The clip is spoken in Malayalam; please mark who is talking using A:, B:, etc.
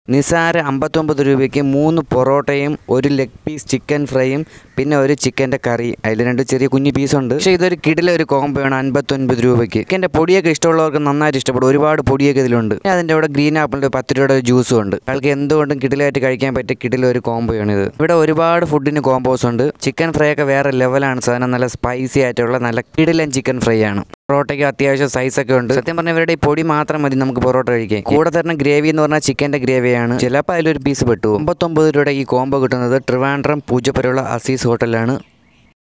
A: നിസാര അമ്പത്തൊമ്പത് രൂപയ്ക്ക് മൂന്ന് പൊറോട്ടയും ഒരു ലെഗ് പീസ് ചിക്കൻ ഫ്രൈയും പിന്നെ ഒരു ചിക്കൻ്റെ കറി അതിൽ രണ്ട് ചെറിയ കുഞ്ഞു പീസുണ്ട് പക്ഷേ ഇതൊരു കിടില ഒരു കോംബോയാണ് അൻപത്തൊൻപത് രൂപയ്ക്ക് ചിക്കൻ്റെ പൊടിയൊക്കെ ഇഷ്ടമുള്ളവർക്ക് നന്നായിട്ട് ഇഷ്ടപ്പെടും ഒരുപാട് പൊടിയൊക്കെ ഇതിലുണ്ട് പിന്നെ അതിൻ്റെ കൂടെ ഗ്രീൻ ആപ്പിളിൻ്റെ പത്ത് രൂപയുടെ ഒരു ജ്യൂസും ഉണ്ട് അയാൾക്ക് എന്തുകൊണ്ടും കിടിലായിട്ട് കഴിക്കാൻ പറ്റിയ കിടില ഒരു കോംബോയാണ് ഇത് ഇവിടെ ഒരുപാട് ഫുഡിന് കോംബോസ് ഉണ്ട് ചിക്കൻ ഫ്രൈ ഒക്കെ വേറെ ലെവലാണ് സാധനം നല്ല സ്പൈസി ആയിട്ടുള്ള നല്ല കിടിലൻ ചിക്കൻ ഫ്രൈ ആണ് പൊറോട്ടയ്ക്ക് അത്യാവശ്യം സൈസ് ഒക്കെ ഉണ്ട് സത്യം പറഞ്ഞാൽ ഇവരുടെ ഈ പൊടി മാത്രം മതി നമുക്ക് പൊറോട്ട കഴിക്കാൻ കൂടെ തരുന്ന ഗ്രേവി എന്ന് പറഞ്ഞാൽ ചിക്കൻ്റെ ഗ്രേവിയാണ് ചിലപ്പോൾ അതിലൊരു പീസ് പെട്ടു അമ്പത്തൊമ്പത് രൂപയുടെ ഈ കോംബോ കിട്ടുന്നത് ട്രിവാൻഡ്രം പൂജപ്പുരയുള്ള അസീസ് ഹോട്ടലിലാണ്